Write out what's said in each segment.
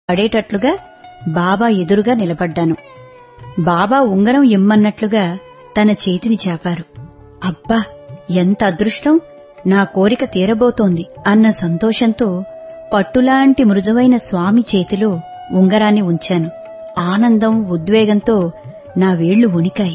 పడేటట్లుగా బాబా ఎదురుగా నిలబడ్డాను బాబా ఉంగరం ఇమ్మన్నట్లుగా తన చేతిని చాపారు అబ్బా ఎంత అదృష్టం నా కోరిక తీరబోతోంది అన్న సంతోషంతో పట్టులాంటి మృదువైన స్వామి చేతిలో ఉంగరాన్ని ఉంచాను ఆనందం ఉద్వేగంతో నా వేళ్లు ఉనికాయి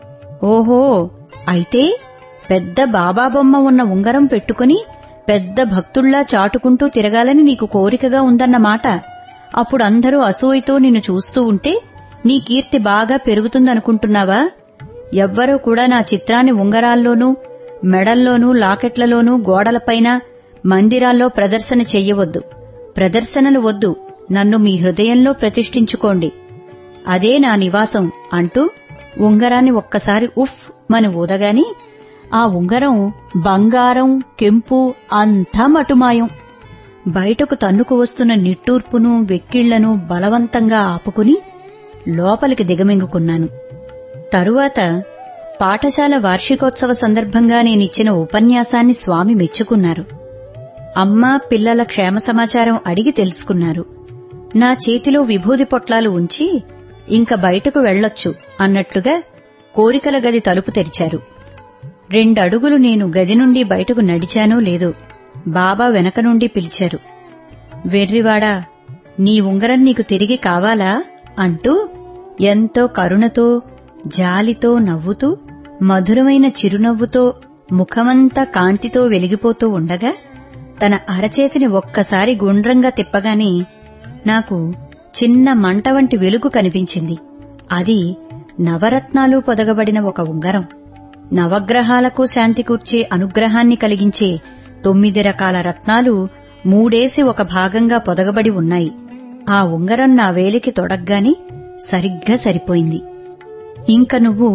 ఓహో అయితే పెద్ద బాబా బొమ్మ ఉన్న ఉంగరం పెట్టుకుని పెద్ద భక్తుల్లా చాటుకుంటూ తిరగాలని నీకు కోరికగా ఉందన్నమాట అప్పుడు అందరూ అసూయతో నిన్ను చూస్తూ ఉంటే నీ కీర్తి బాగా పెరుగుతుందనుకుంటున్నావా ఎవ్వరూ కూడా నా చిత్రాన్ని ఉంగరాల్లోనూ మెడల్లోనూ లాకెట్లలోనూ గోడలపైన మందిరాల్లో ప్రదర్శన చెయ్యవద్దు ప్రదర్శనలు వద్దు నన్ను మీ హృదయంలో ప్రతిష్ఠించుకోండి అదే నా నివాసం అంటూ ఉంగరాన్ని ఒక్కసారి ఉఫ్ మని ఊదగాని ఆ ఉంగరం బంగారం కెంపు అంతా మటుమాయం బయటకు తన్నుకు వస్తున్న నిట్టూర్పును వెక్కిళ్లను బలవంతంగా ఆపుకుని లోపలికి దిగమింగుకున్నాను తరువాత పాఠశాల వార్షికోత్సవ సందర్భంగా నేనిచ్చిన ఉపన్యాసాన్ని స్వామి మెచ్చుకున్నారు అమ్మ పిల్లల క్షేమ సమాచారం అడిగి తెలుసుకున్నారు నా చేతిలో విభూది పొట్లాలు ఉంచి ఇంక బయటకు వెళ్ళొచ్చు అన్నట్లుగా కోరికల గది తలుపు తెరిచారు రెండడుగులు నేను గది నుండి బయటకు నడిచానో లేదో బాబా వెనక నుండి పిలిచారు వెర్రివాడా నీ ఉంగరం నీకు తిరిగి కావాలా అంటూ ఎంతో కరుణతో జాలితో నవ్వుతూ మధురమైన చిరునవ్వుతో ముఖమంతా కాంతితో వెలిగిపోతూ ఉండగా తన అరచేతిని ఒక్కసారి గుండ్రంగా తిప్పగానే నాకు చిన్న మంట వంటి వెలుగు కనిపించింది అది నవరత్నాలు పొదగబడిన ఒక ఉంగరం నవగ్రహాలకు శాంతి కూర్చే అనుగ్రహాన్ని కలిగించే తొమ్మిది రకాల రత్నాలు మూడేసి ఒక భాగంగా పొదగబడి ఉన్నాయి ఆ ఉంగరం నా వేలికి తొడగ్గానే సరిగ్గా సరిపోయింది ఇంక నువ్వు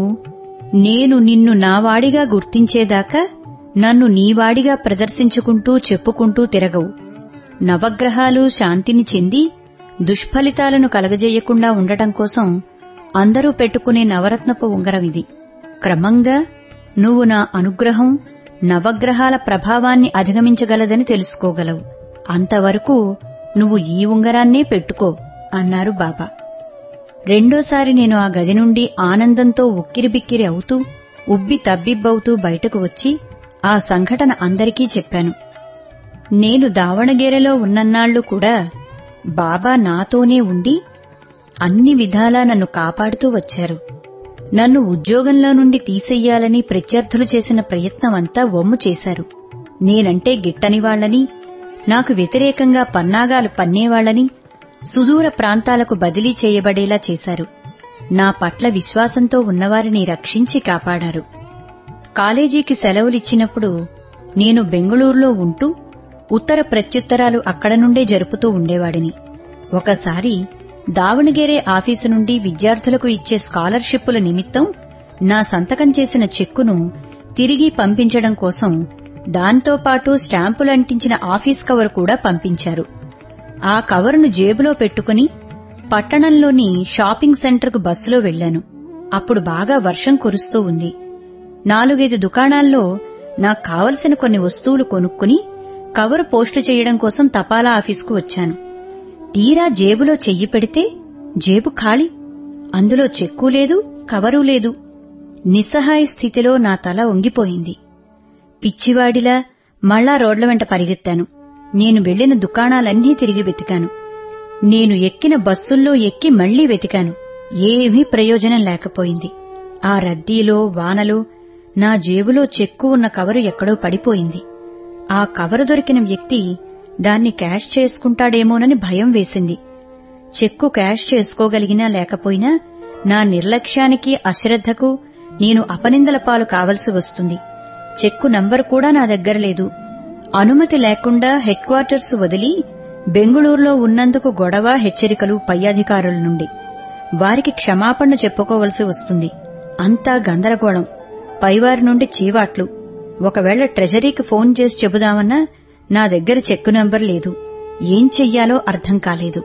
నేను నిన్ను నావాడిగా గుర్తించేదాకా నన్ను నీవాడిగా ప్రదర్శించుకుంటూ చెప్పుకుంటూ తిరగవు నవగ్రహాలు శాంతిని చెంది దుష్ఫలితాలను కలగజేయకుండా ఉండటం కోసం అందరూ పెట్టుకునే నవరత్నపు ఉంగరం ఇది క్రమంగా నువ్వు నా అనుగ్రహం నవగ్రహాల ప్రభావాన్ని అధిగమించగలదని తెలుసుకోగలవు అంతవరకు నువ్వు ఈ ఉంగరాన్నే పెట్టుకో అన్నారు బాబా రెండోసారి నేను ఆ గది నుండి ఆనందంతో ఉక్కిరిబిక్కిరి అవుతూ ఉబ్బి తబ్బిబ్బవుతూ బయటకు వచ్చి ఆ సంఘటన అందరికీ చెప్పాను నేను దావణగేరెలో ఉన్నన్నాళ్లు కూడా బాబా నాతోనే ఉండి అన్ని విధాలా నన్ను కాపాడుతూ వచ్చారు నన్ను ఉద్యోగంలో నుండి తీసెయ్యాలని ప్రత్యర్థులు చేసిన ప్రయత్నమంతా వమ్ము చేశారు నేనంటే గిట్టని వాళ్లని నాకు వ్యతిరేకంగా పన్నాగాలు పన్నేవాళ్లని సుదూర ప్రాంతాలకు బదిలీ చేయబడేలా చేశారు నా పట్ల విశ్వాసంతో ఉన్నవారిని రక్షించి కాపాడారు కాలేజీకి సెలవులిచ్చినప్పుడు నేను బెంగుళూరులో ఉంటూ ఉత్తర ప్రత్యుత్తరాలు అక్కడ నుండే జరుపుతూ ఉండేవాడిని ఒకసారి దావణగేరే ఆఫీసు నుండి విద్యార్థులకు ఇచ్చే స్కాలర్షిప్పుల నిమిత్తం నా సంతకం చేసిన చెక్కును తిరిగి పంపించడం కోసం దాంతో పాటు స్టాంపులు అంటించిన ఆఫీస్ కవర్ కూడా పంపించారు ఆ కవరును జేబులో పెట్టుకుని పట్టణంలోని షాపింగ్ సెంటర్కు బస్సులో వెళ్లాను అప్పుడు బాగా వర్షం కురుస్తూ ఉంది నాలుగైదు దుకాణాల్లో నాకు కావలసిన కొన్ని వస్తువులు కొనుక్కుని కవరు పోస్టు చేయడం కోసం తపాలా ఆఫీసుకు వచ్చాను తీరా జేబులో చెయ్యి పెడితే జేబు ఖాళీ అందులో చెక్కు లేదు కవరు లేదు నిస్సహాయ స్థితిలో నా తల వంగిపోయింది పిచ్చివాడిలా మళ్లా రోడ్ల వెంట పరిగెత్తాను నేను వెళ్లిన దుకాణాలన్నీ తిరిగి వెతికాను నేను ఎక్కిన బస్సుల్లో ఎక్కి మళ్లీ వెతికాను ఏమీ ప్రయోజనం లేకపోయింది ఆ రద్దీలో వానలో నా జేబులో చెక్కు ఉన్న కవరు ఎక్కడో పడిపోయింది ఆ కవరు దొరికిన వ్యక్తి దాన్ని క్యాష్ చేసుకుంటాడేమోనని భయం వేసింది చెక్కు క్యాష్ చేసుకోగలిగినా లేకపోయినా నా నిర్లక్ష్యానికి అశ్రద్ధకు నేను అపనిందల పాలు కావలసి వస్తుంది చెక్కు నంబరు కూడా నా దగ్గర లేదు అనుమతి లేకుండా హెడ్ క్వార్టర్స్ వదిలి బెంగుళూరులో ఉన్నందుకు గొడవ హెచ్చరికలు పై అధికారుల నుండి వారికి క్షమాపణ చెప్పుకోవలసి వస్తుంది అంతా గందరగోళం పైవారి నుండి చీవాట్లు ఒకవేళ ట్రెజరీకి ఫోన్ చేసి చెబుదామన్నా నా దగ్గర చెక్కు నంబర్ లేదు ఏం చెయ్యాలో అర్థం కాలేదు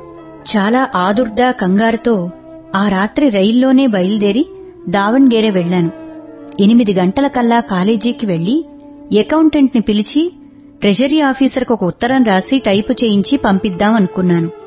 చాలా ఆదుర్దా కంగారుతో ఆ రాత్రి రైల్లోనే బయలుదేరి దావణ్గేరే వెళ్లాను ఎనిమిది గంటల కల్లా కాలేజీకి వెళ్లి అకౌంటెంట్ని పిలిచి ట్రెజరీ ఆఫీసర్కు ఒక ఉత్తరం రాసి టైపు చేయించి పంపిద్దాం అనుకున్నాను